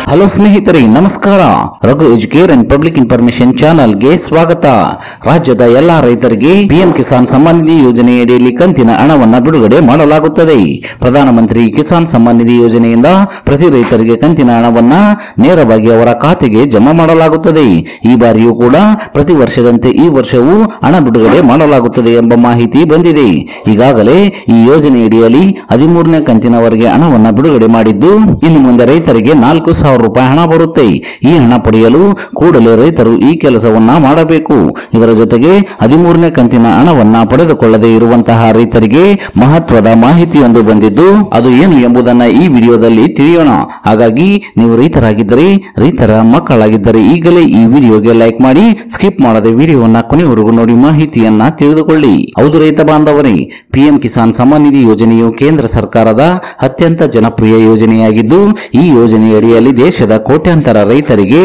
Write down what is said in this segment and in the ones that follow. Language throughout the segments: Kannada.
ಹಲೋ ಸ್ನೇಹಿತರೆ ನಮಸ್ಕಾರ Raghu Educare and public information ಚಾನಲ್ಗೆ ಸ್ವಾಗತ ರಾಜ್ಯದ ಎಲ್ಲಾ ರೈತರಿಗೆ ಪಿಎಂ ಕಿಸಾನ್ ಸಮ್ಮಾನ್ ನಿಧಿ ಯೋಜನೆಯಡಿಯಲ್ಲಿ ಕಂತಿನ ಹಣವನ್ನ ಬಿಡುಗಡೆ ಮಾಡಲಾಗುತ್ತದೆ ಪ್ರಧಾನಮಂತ್ರಿ ಕಿಸಾನ್ ಸಮ್ಮಾನ್ ನಿಧಿ ಯೋಜನೆಯಿಂದ ಪ್ರತಿ ರೈತರಿಗೆ ಕಂತಿನ ಹಣವನ್ನ ನೇರವಾಗಿ ಅವರ ಖಾತೆಗೆ ಜಮಾ ಮಾಡಲಾಗುತ್ತದೆ ಈ ಬಾರಿಯೂ ಕೂಡ ಪ್ರತಿ ವರ್ಷದಂತೆ ಈ ವರ್ಷವೂ ಹಣ ಬಿಡುಗಡೆ ಮಾಡಲಾಗುತ್ತದೆ ಎಂಬ ಮಾಹಿತಿ ಬಂದಿದೆ ಈಗಾಗಲೇ ಈ ಯೋಜನೆಯಡಿಯಲ್ಲಿ ಹದಿಮೂರನೇ ಕಂತಿನವರೆಗೆ ಹಣವನ್ನ ಬಿಡುಗಡೆ ಮಾಡಿದ್ದು ಇನ್ನು ಮುಂದೆ ರೈತರಿಗೆ ನಾಲ್ಕು ಸಾವಿರ ರೂಪಾಯಿ ಹಣ ಬರುತ್ತೆ ಈ ಹಣ ಪಡೆಯಲು ಕೂಡಲೇ ರೈತರು ಈ ಕೆಲಸವನ್ನ ಮಾಡಬೇಕು ಇದರ ಜೊತೆಗೆ ಹದಿಮೂರನೇ ಕಂತಿನ ಹಣವನ್ನ ಪಡೆದುಕೊಳ್ಳದೆ ಇರುವಂತಹ ರೈತರಿಗೆ ಮಹತ್ವದ ಮಾಹಿತಿಯೊಂದು ಬಂದಿದ್ದು ಅದು ಏನು ಎಂಬುದನ್ನ ಈ ವಿಡಿಯೋದಲ್ಲಿ ತಿಳಿಯೋಣ ಹಾಗಾಗಿ ನೀವು ರೈತರಾಗಿದ್ದರೆ ರೈತರ ಮಕ್ಕಳಾಗಿದ್ದರೆ ಈಗಲೇ ಈ ವಿಡಿಯೋಗೆ ಲೈಕ್ ಮಾಡಿ ಸ್ಕಿಪ್ ಮಾಡದೆ ವಿಡಿಯೋವನ್ನ ಕೊನೆವರೆಗೂ ನೋಡಿ ಮಾಹಿತಿಯನ್ನ ತಿಳಿದುಕೊಳ್ಳಿ ಹೌದು ರೈತ ಬಾಂಧವರೇ ಪಿಎಂ ಕಿಸಾನ್ ಸಮ್ಮಾನ್ ನಿಧಿ ಯೋಜನೆಯು ಕೇಂದ್ರ ಸರ್ಕಾರದ ಅತ್ಯಂತ ಜನಪ್ರಿಯ ಯೋಜನೆಯಾಗಿದ್ದು ಈ ಯೋಜನೆಯಡಿಯಲ್ಲಿ ದೇಶದ ಕೋಟ್ಯಾಂತರ ರೈತರಿಗೆ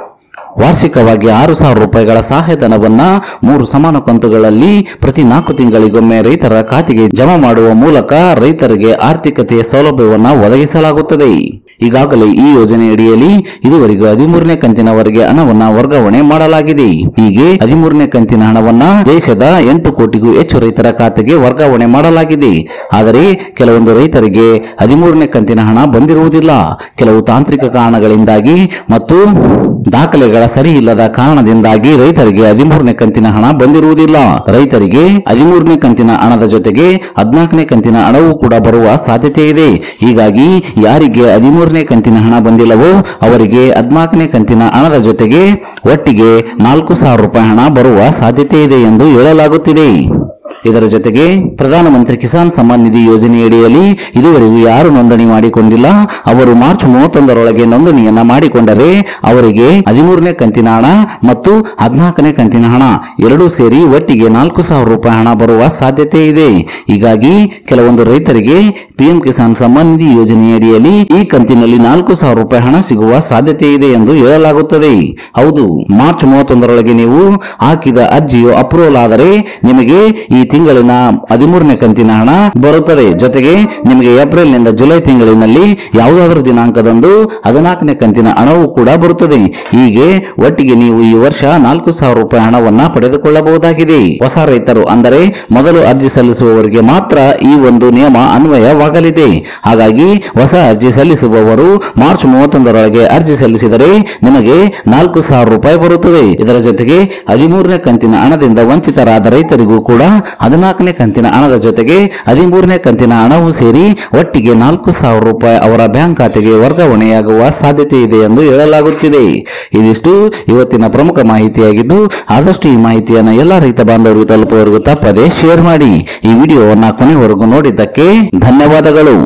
ವಾರ್ಷಿಕವಾಗಿ ಆರು ಸಾವಿರ ರೂಪಾಯಿಗಳ ಸಹಾಯಧನವನ್ನ ಮೂರು ಸಮಾನ ಕಂತುಗಳಲ್ಲಿ ಪ್ರತಿ ನಾಲ್ಕು ತಿಂಗಳಿಗೊಮ್ಮೆ ರೈತರ ಖಾತೆಗೆ ಜಮಾ ಮಾಡುವ ಮೂಲಕ ರೈತರಿಗೆ ಆರ್ಥಿಕತೆಯ ಸೌಲಭ್ಯವನ್ನ ಒದಗಿಸಲಾಗುತ್ತದೆ ಈಗಾಗಲೇ ಈ ಯೋಜನೆಯಡಿಯಲ್ಲಿ ಇದುವರೆಗೂ ಹದಿಮೂರನೇ ಕಂತಿನವರೆಗೆ ಹಣವನ್ನ ವರ್ಗಾವಣೆ ಮಾಡಲಾಗಿದೆ ಹೀಗೆ ಹದಿಮೂರನೇ ಕಂತಿನ ಹಣವನ್ನ ದೇಶದ ಎಂಟು ಕೋಟಿಗೂ ಹೆಚ್ಚು ರೈತರ ಖಾತೆಗೆ ವರ್ಗಾವಣೆ ಮಾಡಲಾಗಿದೆ ಆದರೆ ಕೆಲವೊಂದು ರೈತರಿಗೆ ಹದಿಮೂರನೇ ಕಂತಿನ ಹಣ ಬಂದಿರುವುದಿಲ್ಲ ಕೆಲವು ತಾಂತ್ರಿಕ ಕಾರಣಗಳಿಂದಾಗಿ ಮತ್ತು ದಾಖಲೆಗಳ ಸರಿ ಇಲ್ಲದ ಕಾರಣದಿಂದಾಗಿ ರೈತರಿಗೆ ಹದಿಮೂರನೇ ಕಂತಿನ ಹಣ ಬಂದಿರುವುದಿಲ್ಲ ರೈತರಿಗೆ ಹದಿಮೂರನೇ ಕಂತಿನ ಹಣದ ಜೊತೆಗೆ ಹದಿನಾಲ್ಕನೇ ಕಂತಿನ ಹಣವೂ ಕೂಡ ಬರುವ ಸಾಧ್ಯತೆ ಇದೆ ಹೀಗಾಗಿ ಯಾರಿಗೆ ಹದಿಮೂರನೇ ಕಂತಿನ ಹಣ ಬಂದಿಲ್ಲವೋ ಅವರಿಗೆ ಹದಿನಾಲ್ಕನೇ ಕಂತಿನ ಹಣದ ಜೊತೆಗೆ ಒಟ್ಟಿಗೆ ನಾಲ್ಕು ಸಾವಿರ ರೂಪಾಯಿ ಹಣ ಬರುವ ಸಾಧ್ಯತೆ ಇದೆ ಎಂದು ಹೇಳಲಾಗುತ್ತಿದೆ ಇದರ ಜೊತೆಗೆ ಪ್ರಧಾನಮಂತ್ರಿ ಕಿಸಾನ್ ಸಮ್ಮಾನ್ ನಿಧಿ ಯೋಜನೆಯಡಿಯಲ್ಲಿ ಇದುವರೆಗೂ ಯಾರು ನೋಂದಣಿ ಮಾಡಿಕೊಂಡಿಲ್ಲ ಅವರು ಮಾರ್ಚ್ ಮೂವತ್ತೊಂದರೊಳಗೆ ನೋಂದಣಿಯನ್ನ ಮಾಡಿಕೊಂಡರೆ ಅವರಿಗೆ ಹದಿಮೂರನೇ ಕಂತಿನ ಹಣ ಮತ್ತು ಹದಿನಾಲ್ಕನೇ ಕಂತಿನ ಹಣ ಎರಡೂ ಸೇರಿ ಒಟ್ಟಿಗೆ ನಾಲ್ಕು ಸಾವಿರ ರೂಪಾಯಿ ಹಣ ಬರುವ ಸಾಧ್ಯತೆ ಇದೆ ಹೀಗಾಗಿ ಕೆಲವೊಂದು ರೈತರಿಗೆ ಪಿಎಂ ಕಿಸಾನ್ ಸಮ್ಮಾನ್ ನಿಧಿ ಯೋಜನೆಯಡಿಯಲ್ಲಿ ಈ ಕಂತಿನಲ್ಲಿ ನಾಲ್ಕು ಸಾವಿರ ರೂಪಾಯಿ ಹಣ ಸಿಗುವ ಸಾಧ್ಯತೆ ಇದೆ ಎಂದು ಹೇಳಲಾಗುತ್ತದೆ ಹೌದು ಮಾರ್ಚ್ ಮೂವತ್ತೊಂದರೊಳಗೆ ನೀವು ಹಾಕಿದ ಅರ್ಜಿಯು ಅಪ್ರೂವಲ್ ಆದರೆ ನಿಮಗೆ ಈ ತಿಂಗಳಿನ ಹದಿಮೂರನೇ ಕಂತಿನ ಹಣ ಬರುತ್ತದೆ ಜೊತೆಗೆ ನಿಮಗೆ ಏಪ್ರಿಲ್ ನಿಂದ ಜುಲೈ ತಿಂಗಳಿನಲ್ಲಿ ಯಾವುದಾದ್ರೂ ದಿನಾಂಕದಂದು ಹದಿನಾಲ್ಕನೇ ಕಂತಿನ ಹಣವೂ ಕೂಡ ಬರುತ್ತದೆ ಹೀಗೆ ಒಟ್ಟಿಗೆ ನೀವು ಈ ವರ್ಷ ನಾಲ್ಕು ಸಾವಿರ ರೂಪಾಯಿ ಹಣವನ್ನ ಪಡೆದುಕೊಳ್ಳಬಹುದಾಗಿದೆ ಹೊಸ ರೈತರು ಅಂದರೆ ಮೊದಲು ಅರ್ಜಿ ಸಲ್ಲಿಸುವವರಿಗೆ ಮಾತ್ರ ಈ ಒಂದು ನಿಯಮ ಅನ್ವಯವಾಗಲಿದೆ ಹಾಗಾಗಿ ಹೊಸ ಅರ್ಜಿ ಸಲ್ಲಿಸುವವರು ಮಾರ್ಚ್ ಮೂವತ್ತೊಂದರೊಳಗೆ ಅರ್ಜಿ ಸಲ್ಲಿಸಿದರೆ ನಿಮಗೆ ನಾಲ್ಕು ಸಾವಿರ ರೂಪಾಯಿ ಬರುತ್ತದೆ ಇದರ ಜೊತೆಗೆ ಹದಿಮೂರನೇ ಕಂತಿನ ಹಣದಿಂದ ವಂಚಿತರಾದ ರೈತರಿಗೂ ಕೂಡ ಹದಿನಾಲ್ಕನೇ ಕಂತಿನ ಹಣದ ಜೊತೆಗೆ ಹದಿಮೂರನೇ ಕಂತಿನ ಹಣವೂ ಸೇರಿ ಒಟ್ಟಿಗೆ ನಾಲ್ಕು ಸಾವಿರ ರೂಪಾಯಿ ಅವರ ಬ್ಯಾಂಕ್ ಖಾತೆಗೆ ವರ್ಗಾವಣೆಯಾಗುವ ಸಾಧ್ಯತೆ ಇದೆ ಎಂದು ಹೇಳಲಾಗುತ್ತಿದೆ ಇದಿಷ್ಟು ಇವತ್ತಿನ ಪ್ರಮುಖ ಮಾಹಿತಿಯಾಗಿದ್ದು ಆದಷ್ಟು ಈ ಮಾಹಿತಿಯನ್ನು ಎಲ್ಲ ರೈತ ಬಾಂಧವರಿಗೂ ತಲುಪುವವರೆಗೂ ತಪ್ಪದೆ ಶೇರ್ ಮಾಡಿ ಈ ವಿಡಿಯೋವನ್ನ ಕೊನೆವರೆಗೂ ನೋಡಿದ್ದಕ್ಕೆ ಧನ್ಯವಾದಗಳು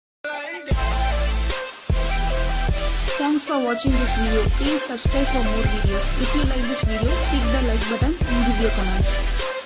Thanks for watching this video. Please subscribe for more videos. If you like this video, click the like buttons and give your comments.